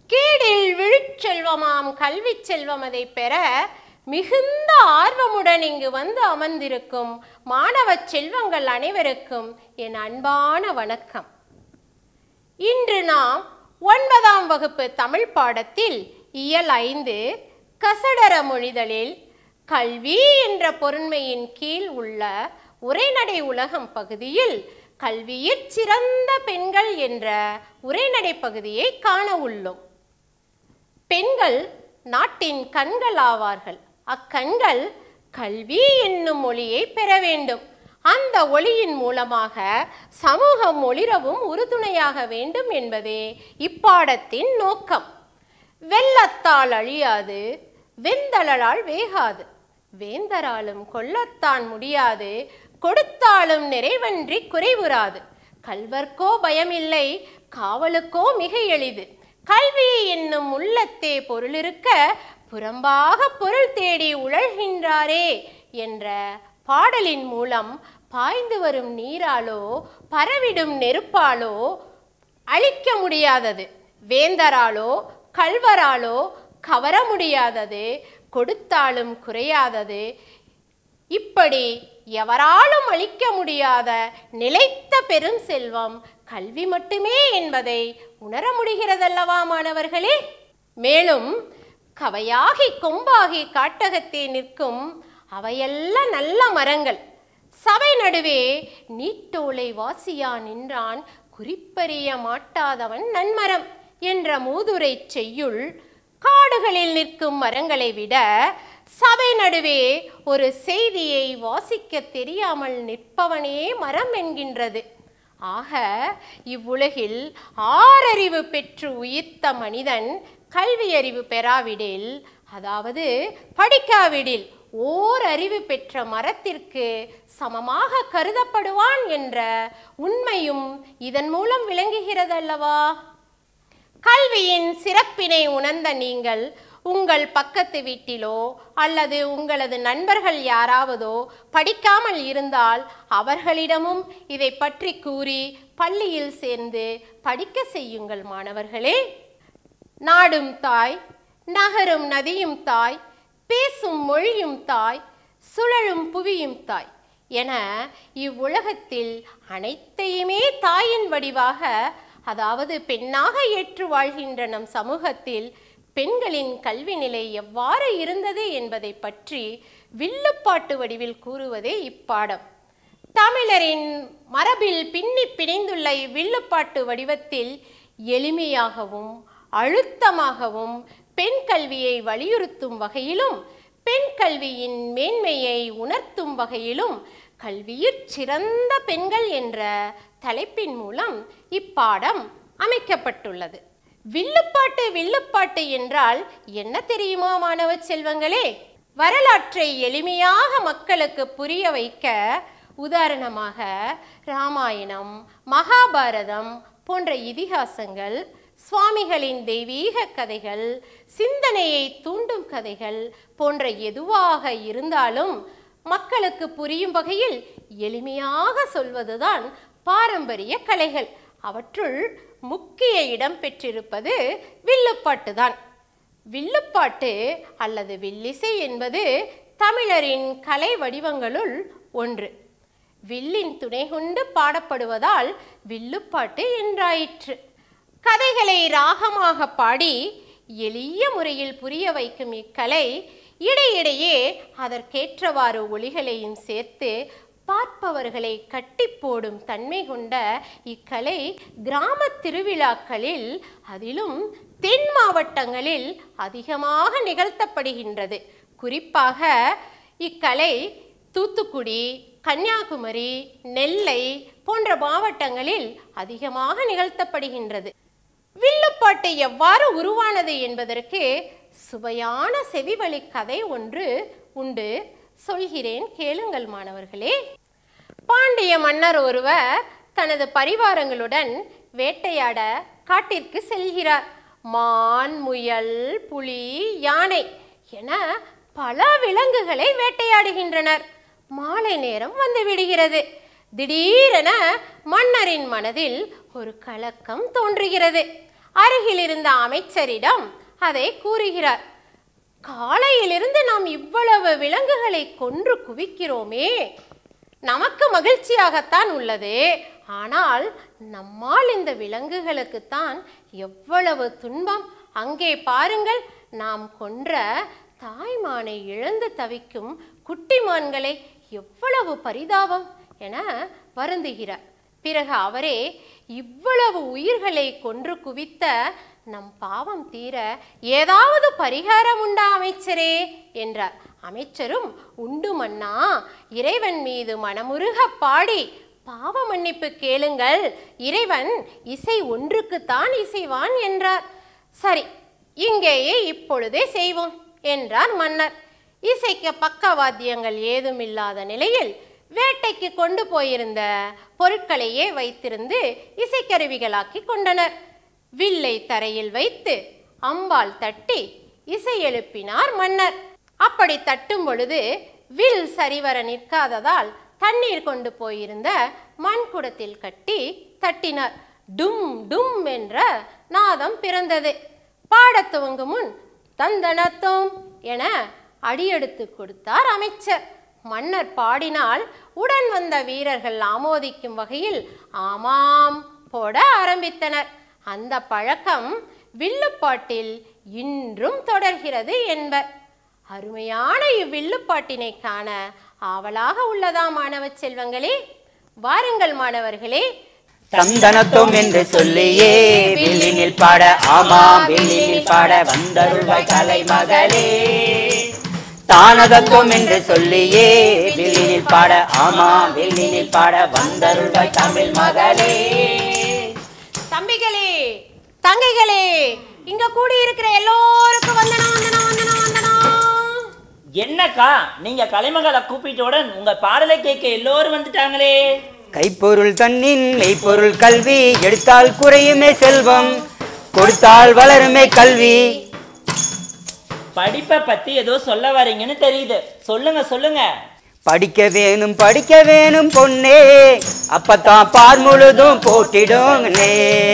கேடில் விழுச்செல்வமாம் கல்வி செல்வம் அதை பெற மிகுந்த ஆர்வமுடன் இங்கு வந்து அமர்ந்திருக்கும் மாணவ செல்வங்கள் அனைவருக்கும் என் அன்பான வணக்கம் இன்று நாம் ஒன்பதாம் வகுப்பு தமிழ் பாடத்தில் இயல் ஐந்து கசடர மொழிதலில் கல்வி என்ற பொருண்மையின் கீழ் உள்ள உரைநடை உலகம் பகுதியில் கல்வியிற் சிறந்த பெண்கள் என்ற உரைநடை பகுதியை காண உள்ளோம் பெண்கள் நாட்டின் கண்கள் ஆவார்கள் அக்கண்கள் கல்வி என்னும் ஒளியை பெற வேண்டும் அந்த ஒளியின் மூலமாக சமூகம் ஒளிரவும் உறுதுணையாக வேண்டும் என்பதே இப்பாடத்தின் நோக்கம் வெள்ளத்தால் அழியாது வெந்தளலால் வேகாது வேந்தராலும் கொல்லத்தான் முடியாது கொடுத்தாலும் நிறைவன்றி குறைவுறாது கல்வர்க்கோ பயமில்லை காவலுக்கோ மிக எளிது கல்வி என்னும் உள்ளத்தே பொருளிருக்க புறம்பாக பொருள் தேடி உழல்கின்றாரே என்ற பாடலின் மூலம் பாய்ந்து வரும் நீராலோ பரவிடும் நெருப்பாலோ அழிக்க முடியாதது வேந்தராலோ கல்வராலோ கவர முடியாதது கொடுத்தாலும் குறையாதது இப்படி எவராலும் அளிக்க முடியாத நிலைத்த பெரும் செல்வம் கல்வி மட்டுமே என்பதை உணர முடிகிறதல்லவா மாணவர்களே மேலும் கவையாகி கொம்பாகி காட்டகத்தே நிற்கும் அவையெல்லாம் நல்ல மரங்கள் சபை நடுவே நீட்டோலை வாசியா நின்றான் குறிப்பறிய மாட்டாதவன் நன்மரம் என்ற மூதுரை செய்யுள் காடுகளில் நிற்கும் மரங்களை விட சபை நடுவே ஒரு செய்தியை வாசிக்க தெரியாமல் நிற்பவனே மரம் என்கின்றது ஆக இவ்வுலகில் ஆறறிவு பெற்று உயிர்த்த மனிதன் கல்வியறிவு பெறாவிடில் அதாவது படிக்காவிடில் ஓர் அறிவு பெற்ற மரத்திற்கு சமமாக கருதப்படுவான் என்ற உண்மையும் இதன் மூலம் விளங்குகிறதல்லவா கல்வியின் சிறப்பினை உணர்ந்த நீங்கள் உங்கள் பக்கத்து வீட்டிலோ அல்லது உங்களது நண்பர்கள் யாராவதோ படிக்காமல் இருந்தால் அவர்களிடமும் இதை பற்றி கூறி பள்ளியில் சேர்ந்து படிக்க செய்யுங்கள் மாணவர்களே நாடும் தாய் நகரும் நதியும் தாய் பேசும் மொழியும் தாய் சுழலும் புவியும் தாய் என இவ்வுலகத்தில் அனைத்தையுமே தாயின் வடிவாக அதாவது பெண்ணாக ஏற்று வாழ்கின்ற நம் சமூகத்தில் பெண்களின் கல்வி நிலை எவ்வாறு இருந்தது என்பதை பற்றி வில்லுப்பாட்டு வடிவில் கூறுவதே இப்பாடம் தமிழரின் மரபில் பின்னி பிணைந்துள்ள இவ்வில்லுப்பாட்டு வடிவத்தில் எளிமையாகவும் அழுத்தமாகவும் பெண் கல்வியை வலியுறுத்தும் வகையிலும் பெண் கல்வியின் மேன்மையை உணர்த்தும் வகையிலும் கல்வியிற் சிறந்த பெண்கள் என்ற தலைப்பின் மூலம் இப்பாடம் அமைக்கப்பட்டுள்ளது வில்லுப்பாட்டு வில்லுப்பாட்டு என்றால் என்ன தெரியுமா மாணவ செல்வங்களே வரலாற்றை எளிமையாக மக்களுக்கு புரிய வைக்க உதாரணமாக ராமாயணம் மகாபாரதம் போன்ற இதிகாசங்கள் சுவாமிகளின் தெய்வீக கதைகள் சிந்தனையை தூண்டும் கதைகள் போன்ற எதுவாக இருந்தாலும் மக்களுக்கு புரியும் வகையில் எளிமையாக சொல்வதுதான் பாரம்பரிய கலைகள் அவற்றுள் முக்கிய இடம் பெற்றிருப்பது வில்லுப்பாட்டு தான் வில்லுப்பாட்டு அல்லது வில்லிசை என்பது தமிழரின் கலை வடிவங்களுள் ஒன்று வில்லின் துணை கொண்டு பாடப்படுவதால் வில்லுப்பாட்டு என்றாயிற்று கதைகளை ராகமாக பாடி எளிய முறையில் புரிய வைக்கும் இக்கலை இடையிடையே அதற்கேற்றவாறு ஒளிகளையும் சேர்த்து பார்ப்பவர்களை கட்டி போடும் தன்மை கொண்ட இக்கலை கிராம திருவிழாக்களில் அதிலும் தென் மாவட்டங்களில் அதிகமாக நிகழ்த்தப்படுகின்றது குறிப்பாக இக்கலை தூத்துக்குடி கன்னியாகுமரி நெல்லை போன்ற மாவட்டங்களில் அதிகமாக நிகழ்த்தப்படுகின்றது வில்லுப்பாட்டு எவ்வாறு உருவானது என்பதற்கு சுவையான செவிவழி கதை ஒன்று உண்டு சொல்கிறேன் கேளுங்கள் மாணவர்களே பாண்டிய மன்னர் ஒருவர் தனது பரிவாரங்களுடன் வேட்டையாட காட்டிற்கு செல்கிறார் மான் முயல் புலி யானை என பல விலங்குகளை வேட்டையாடுகின்றனர் மாலை நேரம் வந்து விடுகிறது திடீரென மன்னரின் மனதில் ஒரு கலக்கம் தோன்றுகிறது அருகில் இருந்த அமைச்சரிடம் அதை கூறுகிறார் காலையிலிருந்து நாம் இவ்வளவு விலங்குகளை கொன்று குவிக்கிறோமே நமக்கு மகிழ்ச்சியாகத்தான் உள்ளது ஆனால் நம்மால் இந்த விலங்குகளுக்குத்தான் எவ்வளவு துன்பம் அங்கே பாருங்கள் நாம் கொன்ற தாய்மானை இழந்து தவிக்கும் குட்டிமான்களை எவ்வளவு பரிதாபம் என வருந்துகிறார் பிறகு அவரே இவ்வளவு உயிர்களை கொன்று குவித்த நம் பாவம் தீர ஏதாவது பரிகாரம் உண்டா அமைச்சரே என்றார் அமைச்சரும் உண்டு மன்னா இறைவன் மீது மனமுருக பாடி பாவ மன்னிப்பு கேளுங்கள் இறைவன் இசை ஒன்றுக்குத்தான் இசைவான் என்றார் சரி இங்கேயே இப்பொழுதே செய்வோம் என்றார் மன்னர் இசைக்கு பக்கவாத்தியங்கள் ஏதுமில்லாத நிலையில் வேட்டைக்கு கொண்டு போயிருந்த பொருட்களையே வைத்திருந்து இசைக்கருவிகளாக்கி கொண்டனர் வில்லை தரையில் வைத்து அம்பால் தட்டி இசை எழுப்பினார் மன்னர் அப்படி தட்டும் பொழுது வில் சரிவர நிற்காததால் தண்ணீர் கொண்டு போயிருந்த மண்குடத்தில் கட்டி தட்டினார் டும் டும் என்ற நாதம் பிறந்தது பாடத் துவங்கும் முன் தந்தனத்தோம் என அடியெடுத்து கொடுத்தார் அமைச்சர் மன்னர் பாடினால் உடன் வந்த வீரர்கள் ஆமோதிக்கும் வகையில் ஆமாம் போட ஆரம்பித்தனர் அந்த பழக்கம் வில்லுப்பாட்டில் இன்றும் தொடர்கிறது என்பர் அருமையான இவ்வில்லுப்பாட்டினை காண ஆவலாக உள்ளதா மாணவ செல்வங்களே வாருங்கள் மாணவர்களே தந்தனத்தோம் என்று சொல்லியே வில்லினில் பாட ஆமாம் வில்லினில் பாட வந்தருள்வாய் கலை மகளே தானதத்துவம் என்று சொல்லியே வில்லினில் பாட ஆமாம் வில்லினில் பாட வந்தருள்வாய் தமிழ் மகளே தம்பிகளே தங்கைகளே இங்க கூடி இருக்கிற எல்லோருக்கும் வந்தனம் வந்தனம் வந்தனம் வந்தனம் என்னக்கா நீங்க கலைமகளை கூப்பிட்டவுடன் உங்க பாடலை கேட்க எல்லோரும் வந்துட்டாங்களே கைப்பொருள் தன்னின் மெய்ப்பொருள் கல்வி எடுத்தால் குறையுமே செல்வம் கொடுத்தால் வளருமே கல்வி படிப்பை பத்தி ஏதோ சொல்ல வரீங்கன்னு தெரியுது சொல்லுங்க சொல்லுங்க படிக்க வேணும் படிக்க வேணும் பொன்னே அப்பத்தான் பார் முழுதும் போட்டிடுங்கனே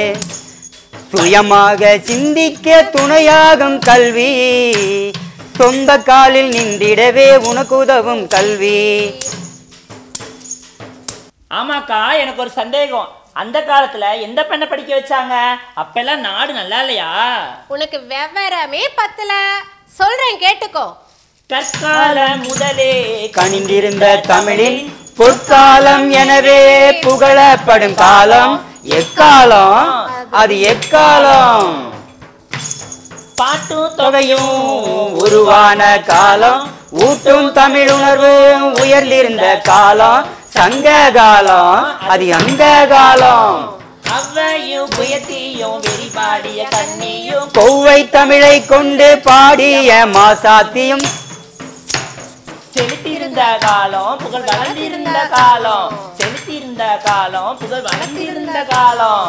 சுயமாக சிந்திக்க துணையாகும் கல்வி சொந்த காலில் நின்றிடவே உனக்கு உதவும் கல்வி ஆமாக்கா எனக்கு ஒரு சந்தேகம் அந்த காலத்துல எந்த பெண்ணை படிக்க வச்சாங்க அப்பெல்லாம் நாடு நல்லா இல்லையா உனக்கு விவரமே பத்தல சொல்றேன் கேட்டுக்கோ கற்கால முதலே கனிந்திருந்த தமிழின் பொற்காலம் எனவே புகழப்படும் காலம் எக்காலம் அது எக்காலம் பாட்டும் தொகையும் தொகையும் உருவான காலம் ஊட்டும் தமிழ் உணர்வு உயர்ந்திருந்த காலம் சங்க காலம் அது அங்க காலம் அவ்வையும் புயத்தியும் வெறிபாடிய கண்ணியும் கொவ்வை தமிழை கொண்டு பாடிய மாசாத்தியும் செலுத்தியிருந்த காலம் புகழ் வளர்ந்திருந்த காலம் செலுத்தியிருந்த காலம் புகழ் வளர்ந்திருந்த காலம்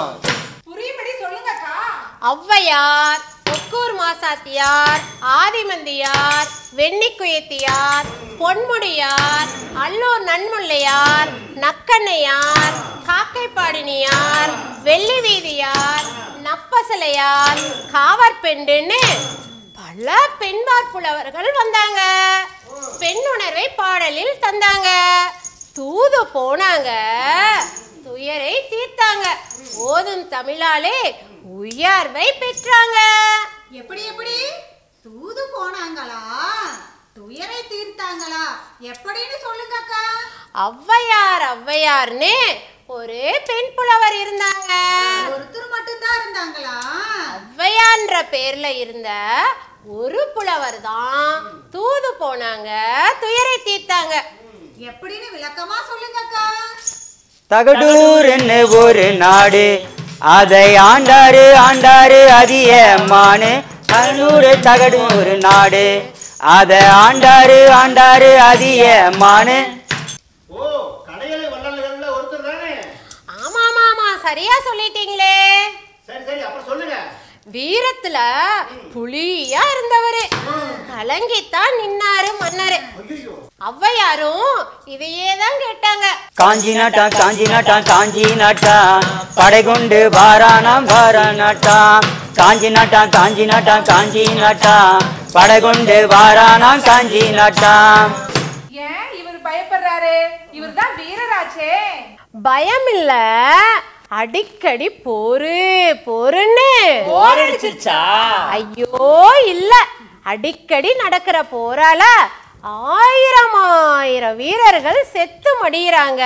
ஔவையார் ஒக்கூர் மாசாத்தியார் ஆதிமந்தியார் வெண்ணிக்குயத்தியார் பொன்முடியார் அல்லூர் நன்முல்லையார் நக்கண்ணையார் காக்கைப்பாடினியார் வெள்ளி வீதியார் நப்பசலையார் காவற்பெண்டுன்னு பல பெண்பார் புலவர்கள் வந்தாங்க பெண்ணுணர்வை பாடலில் தந்தாங்க தூது போனாங்க துயரை தீர்த்தாங்க ஓதும் தமிழாலே உயர்வை பெற்றாங்க எப்படி எப்படி தூது போனாங்களா துயரை தீர்த்தாங்களா எப்படின்னு சொல்லுங்க அக்கா ஔவையார் ஔவையார்னு ஒரு பெண் புலவர் இருந்தாங்க ஒருத்தர் மட்டும்தான் இருந்தாங்களா ஔவையான்ற பேர்ல இருந்த ஒரு புலவர் தான் தூது போனாங்க துயரை தீர்த்தாங்க எப்படின்னு விளக்கமா சொல்லுங்க அக்கா தகடூர் என்ன ஒரு நாடு அதை ஆண்டாரு ஆண்டாரு அதியமானு தகடூர் தகடூர் நாடு அதை ஆண்டாரு ஆண்டாரு அதியமானு ஓ கடையலை வள்ளல்கள்ல ஒருத்தர் தானே ஆமா ஆமா ஆமா சரியா சொல்லிட்டீங்களே சரி சரி அப்புறம் சொல்லுங்க வீரத்துல புலியா இருந்தவரு கலங்கித்தான் நின்னாரு மன்னரு ஐயோ ஔவையாரும் இதையே தான் கேட்டாங்க காஞ்சி நாட்டான் காஞ்சி நாட்டான் காஞ்சி நாட்டான் படை கொண்டு வாரானாம் வாரானாட்டான் காஞ்சி நாட்டான் காஞ்சி நாட்டான் காஞ்சி நாட்டான் படகொண்டு வாரானாம் காஞ்சி நாட்டான் ஏன் இவர் பயப்படுறாரு இவர் தான் வீரராச்சே பயம் இல்ல அடிக்கடி போரு போருன்னு போர் அடிச்சிருச்சா ஐயோ இல்ல அடிக்கடி நடக்கிற போரால ஆயிரம் ஆயிரம் வீரர்கள் செத்து மடியிறாங்க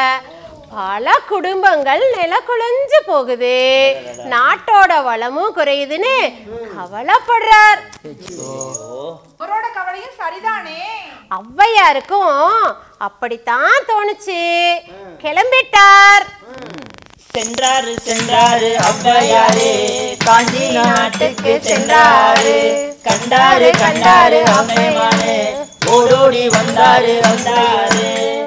பல குடும்பங்கள் நில குலைஞ்சு போகுது நாட்டோட வளமும் குறையுதுன்னு கவலைப்படுறார் அவரோட கவலையும் சரிதானே ஔவையாருக்கும் அப்படித்தான் தோணுச்சு கிளம்பிட்டார் சென்றாரு சென்றாரு ஔவையாரு காஞ்சி நாட்டுக்கு சென்றாரு கண்டாரு கண்டாரு அம்மைமானு ஓடோடி வந்தாரு வந்தாரு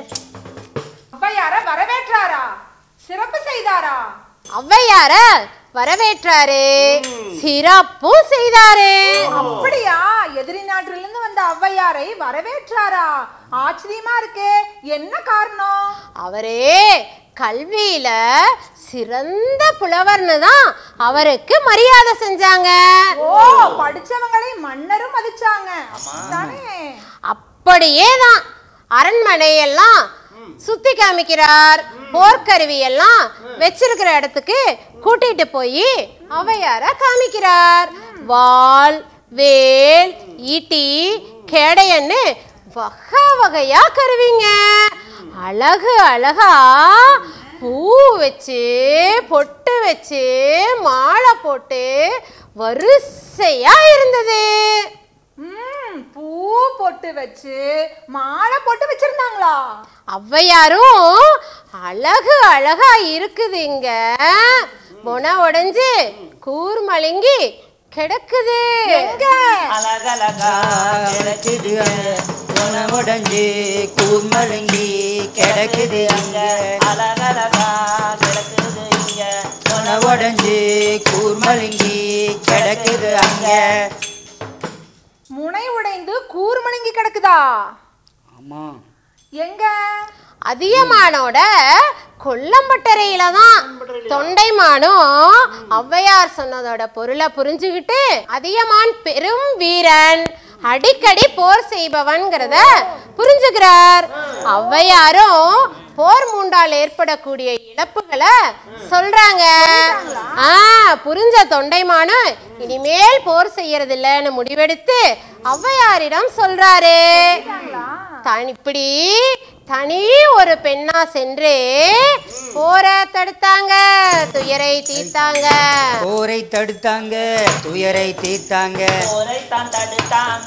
ஔவையார வரவேற்றாரா சிறப்பு செய்தாரா ஔவையார வரவேற்றாரு சிறப்பும் செய்தாரு அப்படியா எதிரி நாட்டிலிருந்து வந்த ஔவையாரை வரவேற்றாரா ஆச்சரியமா இருக்கே என்ன காரணம் அவரே கல்வியில சிறந்த புலவர்னு தான் அவருக்கு மரியாதை செஞ்சாங்க ஓ படிச்சவங்களை மன்னரும் மதிச்சாங்க தானே அப்படியே தான் அரண்மனை எல்லாம் சுத்தி காமிக்கிறார் போர்க்கருவி எல்லாம் வச்சிருக்கிற இடத்துக்கு கூட்டிட்டு போய் ஔவையார காமிக்கிறார் வாள் வேல் ஈட்டி கேடையன்னு வகை வகையா கருவிங்க அழகு அழகா பூ வச்சு பொட்டு வச்சு மாலை போட்டு வரிசையா இருந்தது ம் பூ போட்டு வச்சு மாலை போட்டு வச்சிருந்தாங்களா ஔவையாரும் அழகு அழகா இருக்குது இங்க முனை உடைஞ்சு கூர்மழுங்கி கிடக்குது எங்க அழகழகா கிடக்குது அங்க உடஞ்சு கூர்மழுங்கி கிடக்குது அங்க அழகழகா கிடக்குது இங்க உடஞ்சு கூர்மழுங்கி கிடக்குது அங்க முனை உடைந்து கூர்மணிங்கி கிடக்குதா ஆமா எங்க அதியமானோட கொல்லம்பட்டறையில தான் தொண்டைமானும் ஔவையார் சொன்னதோட பொருளை புரிஞ்சுக்கிட்டு அதியமான் பெரும் வீரன் அடிக்கடி போர் செய்பவன்கிறத புரிஞ்சுக்கிறார் ஔவையாரும் போர் மூண்டால் ஏற்படக்கூடிய இழப்புகளை சொல்றாங்க ஆ புரிஞ்ச தொண்டைமானும் இனிமேல் போர் செய்யறது இல்லைன்னு முடிவெடுத்து ஔவையாரிடம் சொல்றாரு தான் இப்படி தனி ஒரு பெண்ணா சென்று போர தடுத்தாங்க துயரை தீர்த்தாங்க போரை தடுத்தாங்க துயரை தீர்த்தாங்க போரை தான் தடுத்தாங்க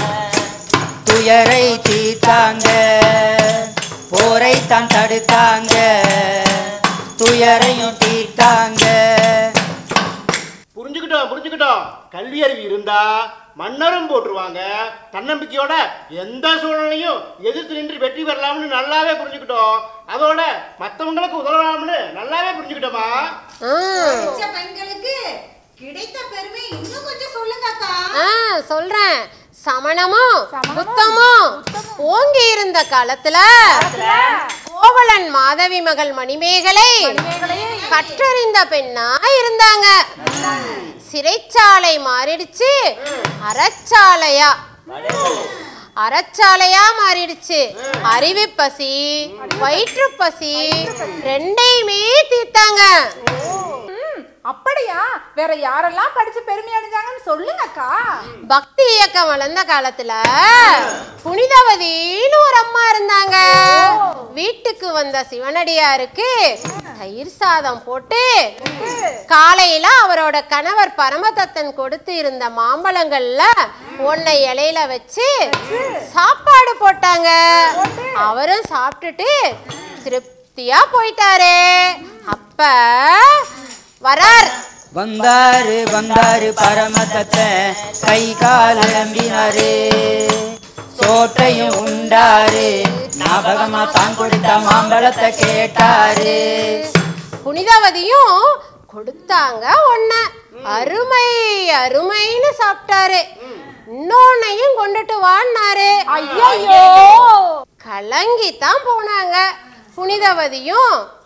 துயரை தீர்த்தாங்க போரை தான் தடுத்தாங்க துயரையும் தீர்த்தாங்க புரிஞ்சுக்கிட்டோம் புரிஞ்சுக்கிட்டோம் கல்வி அறிவு இருந்தா மன்னரும் போட்டுருவாங்க தன்னம்பிக்கையோட எந்த சூழ்நிலையும் எதிர்த்து நின்று வெற்றி பெறலாம்னு நல்லாவே புரிஞ்சுக்கிட்டோம் அதோட மற்றவங்களுக்கு உதவலாம்னு நல்லாவே புரிஞ்சுக்கிட்டோமா ஆ, படிச்ச பெண்களுக்கு கிடைத்த பெருமை இன்னும் கொஞ்சம் சொல்லுங்க அக்கா ஆ சொல்றேன் சமணமும் புத்தமும் ஓங்கி இருந்த காலத்துல கோவலன் மாதவி மகள் மணிமேகலை கற்றறிந்த பெண்ணா இருந்தாங்க சிறைச்சாலை மாறிடுச்சு அறச்சாலையா அறச்சாலையா மாறிடுச்சு அறிவு பசி வயிற்று பசி ரெண்டையுமே தீர்த்தாங்க ம், அப்படியா வேற யாரெல்லாம் படிச்சு பெருமை அடைஞ்சாங்கன்னு சொல்லுங்க அக்கா பக்தி இயக்கம் வளர்ந்த காலத்துல புனிதவதின்னு ஒரு அம்மா இருந்தாங்க வீட்டுக்கு வந்த சிவனடியாருக்கு தயிர் சாதம் போட்டு காலையில அவரோட கணவர் பரமதத்தன் கொடுத்து இருந்த மாம்பழங்கள்ல ஒன்னை இலையில வச்சு சாப்பாடு போட்டாங்க அவரும் சாப்பிட்டுட்டு திருப்தியா போயிட்டாரு அப்ப வரார் வந்தாரு வந்தாரு பரமதத்த கை கால் நம்பினாரு சோற்றையும் உண்டாரு ஞாபகமா தான் கொடுத்த மாம்பழத்தை கேட்டாரு புனிதவதியும் கொடுத்தாங்க ஒன்ன அருமை அருமைன்னு சாப்பிட்டாரு இன்னொன்னையும் கொண்டுட்டு வான்னாரு ஐயோ கலங்கி தான் போனாங்க புனிதவதியும்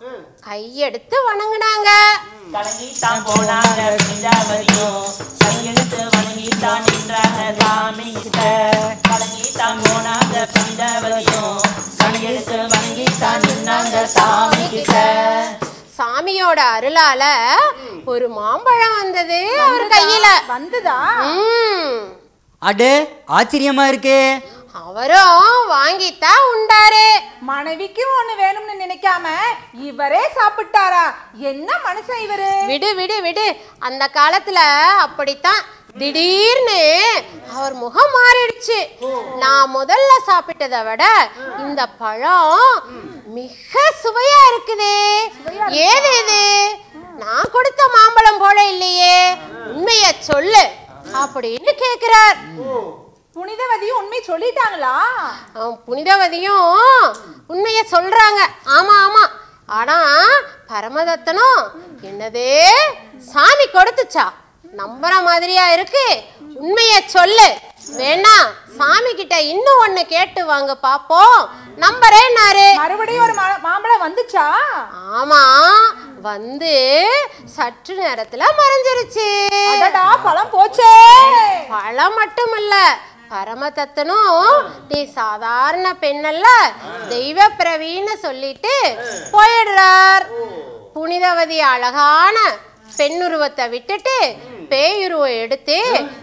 கையெடுத்து வணங்குனாங்க கலங்கித்தான் போனாங்க பிஞ்சாவதியும் கையெழுத்து வணங்கித்தான் நின்றாங்க சாமி கிட்ட கலங்கித்தான் போனாங்க பிஞ்சாவதியும் கையெழுத்து வணங்கித்தான் நின்றாங்க சாமி கிட்ட சாமியோட அருளால ஒரு மாம்பழம் வந்தது அவர் கையில வந்துதா ம், அடு ஆச்சரியமா இருக்கே அவரும் வாங்கித்தான் உண்டாரு மனைவிக்கு ஒண்ணு வேணும்னு நினைக்காம இவரே சாப்பிட்டாரா என்ன மனுஷன் இவரு விடு விடு விடு அந்த காலத்துல அப்படித்தான் திடீர்னு அவர் முகம் மாறிடுச்சு நான் முதல்ல சாப்பிட்டதை விட இந்த பழம் மிக சுவையா இருக்குதே ஏது இது நான் கொடுத்த மாம்பழம் போல இல்லையே உண்மைய சொல்லு அப்படின்னு கேக்குறார் புனிதவதியும் உண்மை சொல்லிட்டாங்களா அவன் புனிதவதியும் உண்மைய சொல்றாங்க ஆமா ஆமா ஆனா பரமதத்தனும் என்னதே சாமி கொடுத்துச்சா நம்புற மாதிரியா இருக்கு உண்மைய சொல்லு வேணா சாமி கிட்ட இன்னும் ஒண்ணு கேட்டு வாங்க பாப்போம் நம்புறேன்னாரு மறுபடியும் ஒரு மா- மாம்பழம் வந்துச்சா ஆமா வந்து சற்று நேரத்துல மறைஞ்சிருச்சு அடடா பழம் போச்சே பழம் மட்டுமல்ல பரமதத்தனும் நீ சாதாரண பெண்ணல்ல தெய்வ பிரவின்னு சொல்லிட்டு போயிடுறார் புனிதவதி அழகான பெண்ணுருவத்தை விட்டுட்டு பேயுருவம் எடுத்து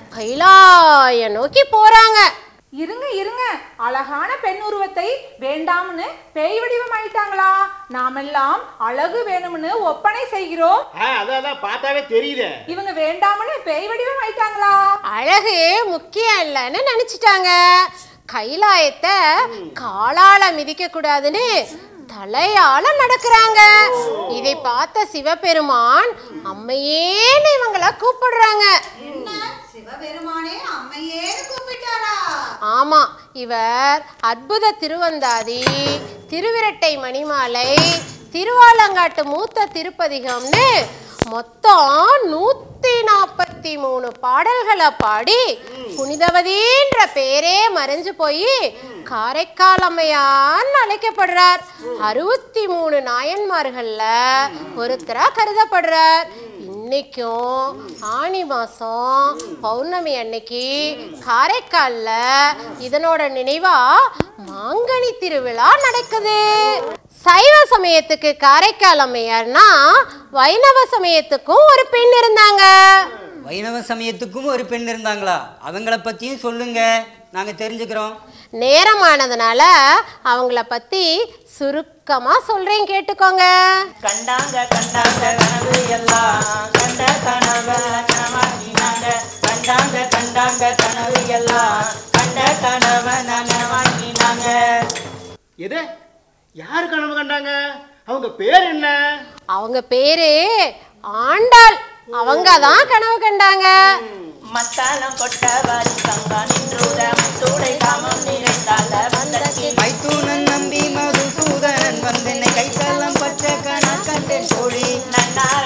கைலாய நோக்கி போறாங்க இருங்க இருங்க அழகான பெண் உருவத்தை வேண்டாம்னு பேய் வடிவம் ஆயிட்டாங்களா நாமெல்லாம் அழகு வேணும்னு ஒப்பனை செய்கிறோம் ஆ அதான் அதான் பார்த்தாவே தெரியுதே இவங்க வேண்டாம்னு பேய் வடிவம் ஆயிட்டாங்களா அழகு முக்கியம் இல்லைன்னு நினைச்சிட்டாங்க கைலாயத்தை காலால மிதிக்க கூடாதுன்னு தலையால நடக்கிறாங்க இதை பார்த்த சிவபெருமான் அம்மையேன்னு இவங்கள கூப்பிடுறாங்க என்ன சிவபெருமானே அம்மையேன்னு கூப்பிட்டாரா ஆமா இவர் அற்புத திருவந்தாதி திருவிரட்டை மணிமாலை திருவாலங்காட்டு மூத்த திருப்பதிகம்னு மொத்தம் நூத்தி நாற்பத்தி மூணு பாடல்களை பாடி புனிதவதின்ற பேரே மறைஞ்சு போய் காரைக்கால் அம்மையார்னு அழைக்கப்படுறார் அறுபத்தி மூணு நாயன்மார்கள்ல ஒருத்தரா கருதப்படுறார் இன்னைக்கும் ஆனி மாசம் பௌர்ணமி அன்னைக்கு காரைக்கால்ல இதனோட நினைவா மாங்கனி திருவிழா நடக்குது சைவ சமயத்துக்கு காரைக்கால் அம்மையார்னா வைணவ சமயத்துக்கும் ஒரு பெண் இருந்தாங்க வைணவ சமயத்துக்கும் ஒரு பெண் இருந்தாங்களா அவங்கள பத்தியும் சொல்லுங்க நாங்க தெரிஞ்சுக்கிறோம் நேரமானதுனால அவங்கள பத்தி சுருக்கமா சொல்றேன் கேட்டுக்கோங்க கண்டாங்க கண்டாங்க கனவு எல்லாம் கண்ட கனவை நனவாக்கினாங்க கண்டாங்க கண்டாங்க கனவு எல்லாம் கண்ட கனவை நனவாக்கினாங்க எது யாரு கனவு கண்டாங்க அவங்க பேர் என்ன அவங்க பேரு ஆண்டாள் அவங்க தான் கனவு கண்டாங்க மத்தாளம் கொட்ட வாரி சங்கா நின்றுட முத்தூடை காமம் நிறைந்தால வந்தச்சி மைத்தூனன் நம்பி மதுசூதனன் வந்தென்னை கைத்தலம் பச்ச கண கண்டேன் தோழி நன்னார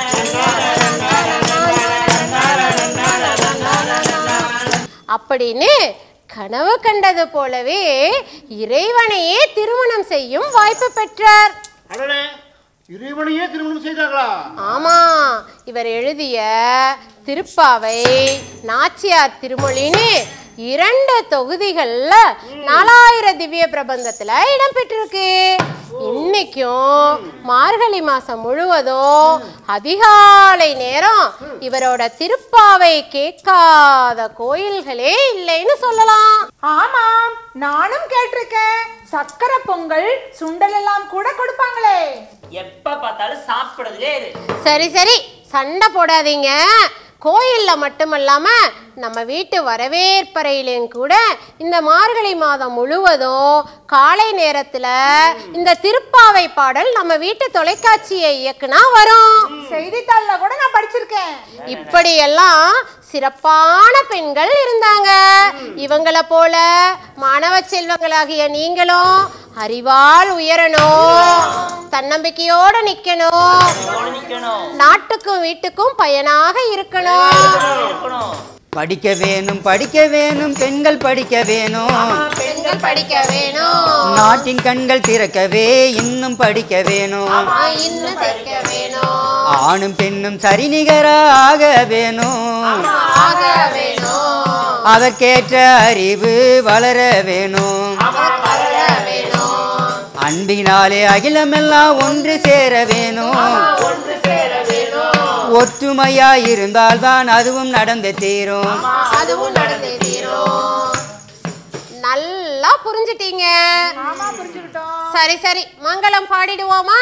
அப்படின்னு கனவு கண்டது போலவே இறைவனையே திருமணம் செய்யும் வாய்ப்பு பெற்றார் அடடே இறைவனையே திருமணம் செய்தார்களா ஆமா இவர் எழுதிய திருப்பாவை நாச்சியார் திருமொழின்னு இரண்டு தொகுதிகள்ல நாலாயிரம் திவ்ய பிரபந்தத்துல இடம்பெற்றிருக்கு இன்னைக்கும் மார்கழி மாசம் முழுவதும் அதிகாலை நேரம் இவரோட திருப்பாவை கேட்காத கோயில்களே இல்லைன்னு சொல்லலாம் ஆமாம் நானும் கேட்டிருக்கேன் சக்கரை பொங்கல் சுண்டல் எல்லாம் கூட கொடுப்பாங்களே எப்ப பார்த்தாலும் சாப்பிடுறதுலே இரு சரி சரி சண்டை போடாதீங்க கோயில்ல மட்டுமல்லாம நம்ம வீட்டு வரவேற்பறையிலையும் கூட இந்த மார்கழி மாதம் முழுவதும் காலை நேரத்துல இந்த திருப்பாவை பாடல் நம்ம வீட்டு தொலைக்காட்சியை இயக்குனா வரும் செய்தித்தாள்ல கூட நான் படிச்சிருக்கேன் இப்படியெல்லாம் சிறப்பான பெண்கள் இருந்தாங்க இவங்கள போல மாணவ செல்வங்களாகிய நீங்களும் அறிவால் உயரணும் தன்னம்பிக்கையோட நிக்கணும் இதோட நிக்கணும் நாட்டுக்கும் வீட்டுக்கும் பயனாக இருக்கணும் இருக்கணும் படிக்க வேணும் படிக்க வேணும் பெண்கள் படிக்க வேணும் பெண்கள் பெண்கள் படிக்க வேணும் நாட்டின் கண்கள் திறக்கவே இன்னும் படிக்க வேணும் ஆமா, இன்னும் தைக்க வேணும் ஆணும் பெண்ணும் சரிநிகராக வேணும் ஆக வேணும் அதற்கேற்ற அறிவு வளர வேணும் வளர வேணும் அன்பினாலே அகிலமெல்லாம் ஒன்று சேர வேணும் ஒன்று சேர வேணும் ஒற்றுமையா இருந்தால்தான் அதுவும் நடந்து தீரும் அதுவும் நடந்தே தீரும் நல்லா புரிஞ்சிட்டீங்க ஆமா புரிஞ்சுக்கிட்டோம் சரி சரி மங்களம் பாடிடுவோமா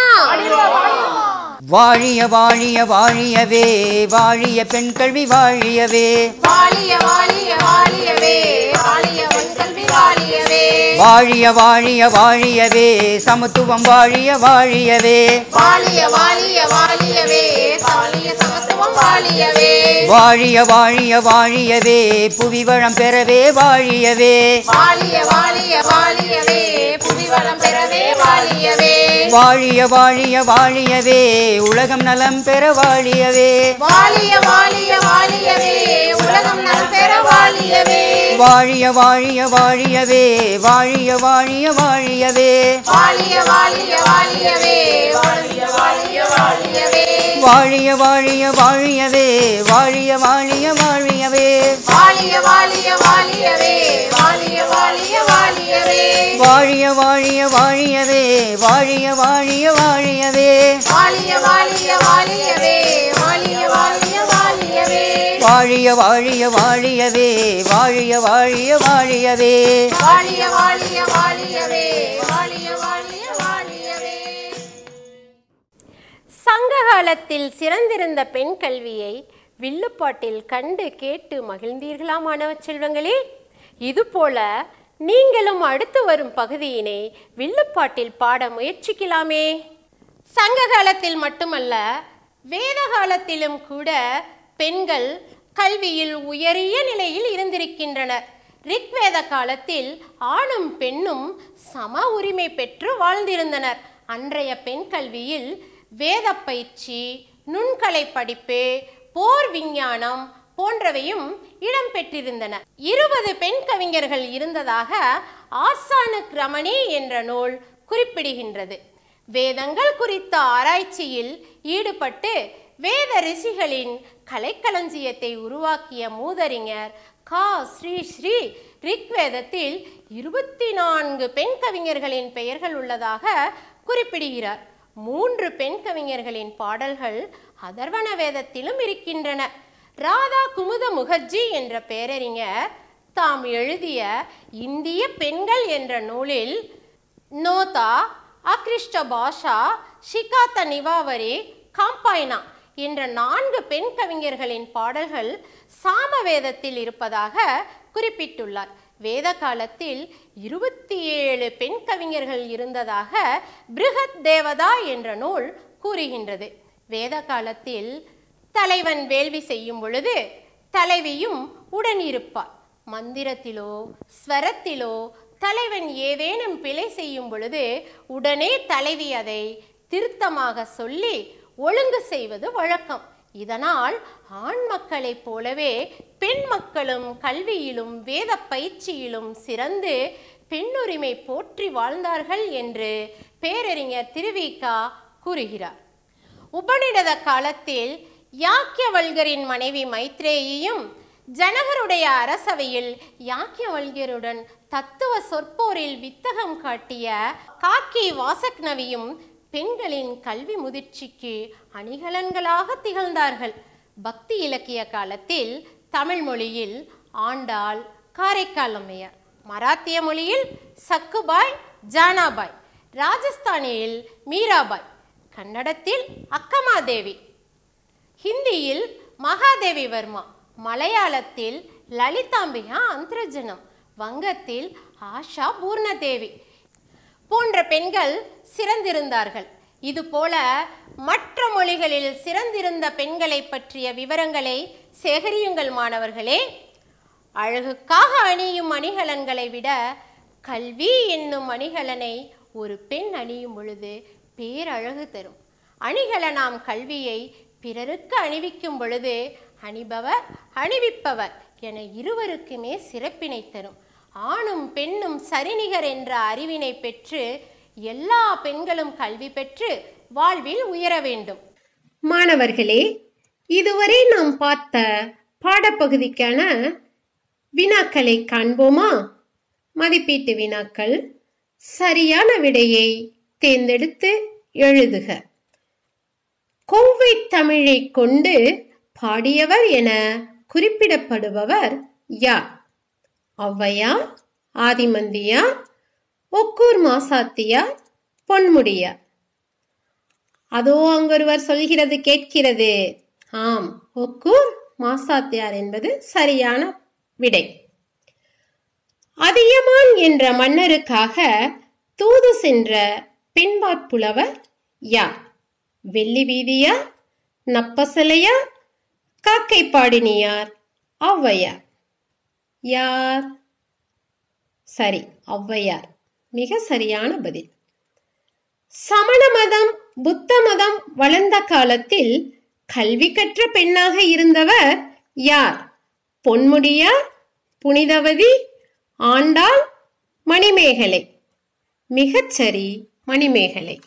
வாழிய வாழிய வாழியவே வாழிய பெண் கல்வி வாழியவே வாழிய வாழிய வாழியவே வாழிய பெண்கல்வி வாழியவே வாழிய வாழிய வாழியவே சமத்துவம் வாழிய வாழியவே வாழிய வாழிய வாழியவே வாழிய சமத்துவம் வாழியவே வாழிய வாழிய வாழியவே புவி வளம் பெறவே வாழியவே வாழிய வாழிய வாழியவே புவிவளம் பெறவே வாழியவே வாழிய வாழிய வாழியவே உலகம் நலம் பெற வாழியவே வாழிய வாழிய வாழியவே உலகம் நலம் பெற வாழியவே வாழிய வாழிய வாழியவே வாழிய வாழிய வாழியவே வாழிய வாழிய வாழியவே வாழிய வாழிய வாழியவே வாழிய வாழிய வாழியவே வாழிய வாழிய வாழியவே வாழிய வாழிய வாழியவே வாழிய வாழிய வாழியவே வாழிய வாழிய வாழியவே வாழிய வாழிய வாழியவே வாழிய வாழிய வாழியவே வாழிய வாழிய வாழியவே வாழிய வாழிய வாழியவே வாழிய வாழிய வாழியவே வாழிய வாழிய வாழியவே வாழிய வாழிய வாழியவே சங்க காலத்தில் சிறந்திருந்த பெண் கல்வியை வில்லுப்பாட்டில் கண்டு கேட்டு மகிழ்ந்தீர்களா மாணவ செல்வங்களே இதுபோல நீங்களும் அடுத்து வரும் பகுதியினை வில்லுப்பாட்டில் பாட முயற்சிக்கலாமே சங்க காலத்தில் மட்டுமல்ல வேத காலத்திலும் கூட பெண்கள் கல்வியில் உயரிய நிலையில் இருந்திருக்கின்றனர் ரிக்வேத காலத்தில் ஆணும் பெண்ணும் சம உரிமை பெற்று வாழ்ந்திருந்தனர் அன்றைய பெண் கல்வியில் வேத பயிற்சி நுண்கலை படிப்பு போர் விஞ்ஞானம் போன்றவையும் இடம்பெற்றிருந்தன இருபது பெண் கவிஞர்கள் இருந்ததாக ஆசானு கிரமணி என்ற நூல் குறிப்பிடுகின்றது வேதங்கள் குறித்த ஆராய்ச்சியில் ஈடுபட்டு வேத ரிஷிகளின் கலைக்களஞ்சியத்தை உருவாக்கிய மூதறிஞர் கா ஸ்ரீ ஸ்ரீ ரிக்வேதத்தில் இருபத்தி நான்கு பெண் கவிஞர்களின் பெயர்கள் உள்ளதாக குறிப்பிடுகிறார் மூன்று பெண் கவிஞர்களின் பாடல்கள் அதர்வண வேதத்திலும் இருக்கின்றன ராதா குமுத முகர்ஜி என்ற பேரறிஞர் தாம் எழுதிய இந்திய பெண்கள் என்ற நூலில் நோதா அக்ரிஷ்ட பாஷா ஷிகாத்த நிவாவரி காம்பாய்னா என்ற நான்கு பெண் கவிஞர்களின் பாடல்கள் சாமவேதத்தில் இருப்பதாக குறிப்பிட்டுள்ளார் வேத காலத்தில் இருபத்தி ஏழு பெண் கவிஞர்கள் இருந்ததாக பிருகத் தேவதா என்ற நூல் கூறுகின்றது வேத காலத்தில் தலைவன் வேள்வி செய்யும் பொழுது தலைவியும் உடன் இருப்பார் மந்திரத்திலோ ஸ்வரத்திலோ தலைவன் ஏதேனும் பிழை செய்யும் பொழுது உடனே தலைவி அதை திருத்தமாக சொல்லி ஒழுங்கு செய்வது வழக்கம் இதனால் ஆண் மக்களைப் போலவே பெண் மக்களும் கல்வியிலும் வேத பயிற்சியிலும் சிறந்து பெண்ணுரிமை போற்றி வாழ்ந்தார்கள் என்று பேரறிஞர் திருவிகா கூறுகிறார் உபநிடத காலத்தில் யாக்கியவல்கரின் மனைவி மைத்ரேயியும் ஜனகருடைய அரசவையில் யாக்கியவல்கருடன் தத்துவ சொற்போரில் வித்தகம் காட்டிய காக்கி வாசக்னவியும் பெண்களின் கல்வி முதிர்ச்சிக்கு அணிகலன்களாக திகழ்ந்தார்கள் பக்தி இலக்கிய காலத்தில் தமிழ் மொழியில் ஆண்டாள் காரைக்கால் அம்மையார் மராத்திய மொழியில் சக்குபாய் ஜானாபாய் ராஜஸ்தானியில் மீராபாய் கன்னடத்தில் அக்கமாதேவி ஹிந்தியில் மகாதேவி வர்மா மலையாளத்தில் லலிதாம்பிகா அந்தரஜனம் வங்கத்தில் ஆஷா பூர்ணதேவி போன்ற பெண்கள் சிறந்திருந்தார்கள் இதுபோல மற்ற மொழிகளில் சிறந்திருந்த பெண்களை பற்றிய விவரங்களை சேகரியுங்கள் மாணவர்களே அழகுக்காக அணியும் அணிகலன்களை விட கல்வி என்னும் அணிகலனை ஒரு பெண் அணியும் பொழுது பேரழகு தரும் அணிகலனாம் கல்வியை பிறருக்கு அணிவிக்கும் பொழுது அணிபவர் அணிவிப்பவர் என இருவருக்குமே சிறப்பினை தரும் ஆணும் பெண்ணும் சரிநிகர் என்ற அறிவினை பெற்று எல்லா பெண்களும் கல்வி பெற்று வாழ்வில் உயர வேண்டும் மாணவர்களே இதுவரை நாம் பார்த்த பாடப்பகுதிக்கான வினாக்களை காண்போமா மதிப்பீட்டு வினாக்கள் சரியான விடையை தேர்ந்தெடுத்து எழுதுக கோவை தமிழை கொண்டு பாடியவர் என குறிப்பிடப்படுபவர் யார் ஔவையார் ஆதிமந்தியார் ஒக்கூர் மாசாத்தியார் பொன்முடியார் அதோ அங்கொருவர் சொல்கிறது கேட்கிறது ஆம் ஒக்கூர் மாசாத்தியார் என்பது சரியான விடை அதியமான் என்ற மன்னருக்காக தூது சென்ற பெண்பாற்புலவர் யார் வெள்ளி வீதியார் நப்பசலையார் காக்கை பாடினியார் ஔவையார் யார் சரி ஔவையார் மிக சரியான பதில் சமண மதம் புத்த மதம் வளர்ந்த காலத்தில் கல்வி கற்ற பெண்ணாக இருந்தவர் யார் பொன்முடியார் புனிதவதி ஆண்டாள் மணிமேகலை மிகச்சரி மணிமேகலை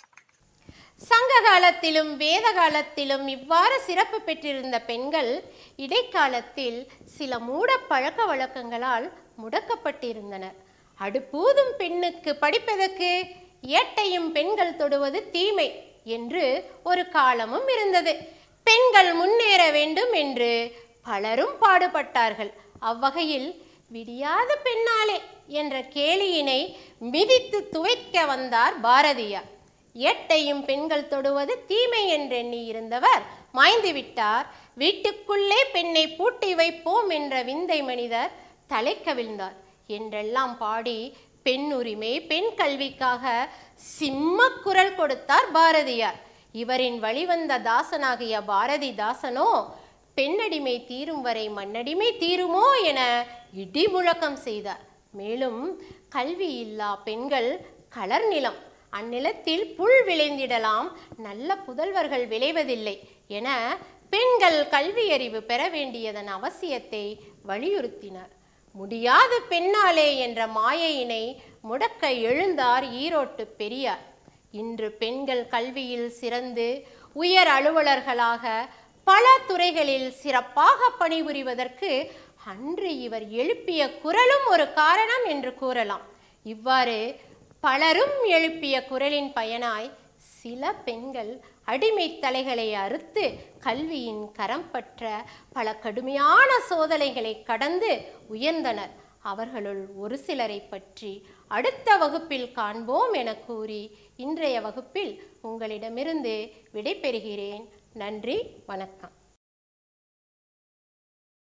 சங்க காலத்திலும் வேத காலத்திலும் இவ்வாறு சிறப்பு பெற்றிருந்த பெண்கள் இடைக்காலத்தில் சில மூட பழக்க வழக்கங்களால் முடக்கப்பட்டிருந்தனர் அடுப்பூதும் பெண்ணுக்கு படிப்பதற்கு ஏட்டையும் பெண்கள் தொடுவது தீமை என்று ஒரு காலமும் இருந்தது பெண்கள் முன்னேற வேண்டும் என்று பலரும் பாடுபட்டார்கள் அவ்வகையில் விடியாத பெண்ணாலே என்ற கேலியினை மிதித்து துவைக்க வந்தார் பாரதியார் ஏட்டையும் பெண்கள் தொடுவது தீமை என்றெண்ணி இருந்தவர் மாய்ந்து விட்டார் வீட்டுக்குள்ளே பெண்ணை பூட்டி வைப்போம் என்ற விந்தை மனிதர் தலை கவிழ்ந்தார் என்றெல்லாம் பாடி பெண் உரிமை பெண் கல்விக்காக சிம்ம குரல் கொடுத்தார் பாரதியார் இவரின் வழிவந்த தாசனாகிய பாரதிதாசனோ பெண்ணடிமை தீரும் வரை மண்ணடிமை தீருமோ என இடி முழக்கம் செய்தார் மேலும் கல்வி இல்லா பெண்கள் கலர் நிலம் அந்நிலத்தில் புல் விளைந்திடலாம் நல்ல புதல்வர்கள் விளைவதில்லை என பெண்கள் கல்வியறிவு பெற வேண்டியதன் அவசியத்தை வலியுறுத்தினார் முடியாது பெண்ணாலே என்ற மாயையினை முடக்க எழுந்தார் ஈரோட்டு பெரியார் இன்று பெண்கள் கல்வியில் சிறந்து உயர் அலுவலர்களாக பல துறைகளில் சிறப்பாக பணிபுரிவதற்கு அன்று இவர் எழுப்பிய குரலும் ஒரு காரணம் என்று கூறலாம் இவ்வாறு பலரும் எழுப்பிய குரலின் பயனாய் சில பெண்கள் அடிமை தலைகளை அறுத்து கல்வியின் கரம் பற்ற பல கடுமையான சோதனைகளை கடந்து உயர்ந்தனர் அவர்களுள் ஒரு சிலரை பற்றி அடுத்த வகுப்பில் காண்போம் என கூறி இன்றைய வகுப்பில் உங்களிடமிருந்து விடைபெறுகிறேன் நன்றி வணக்கம்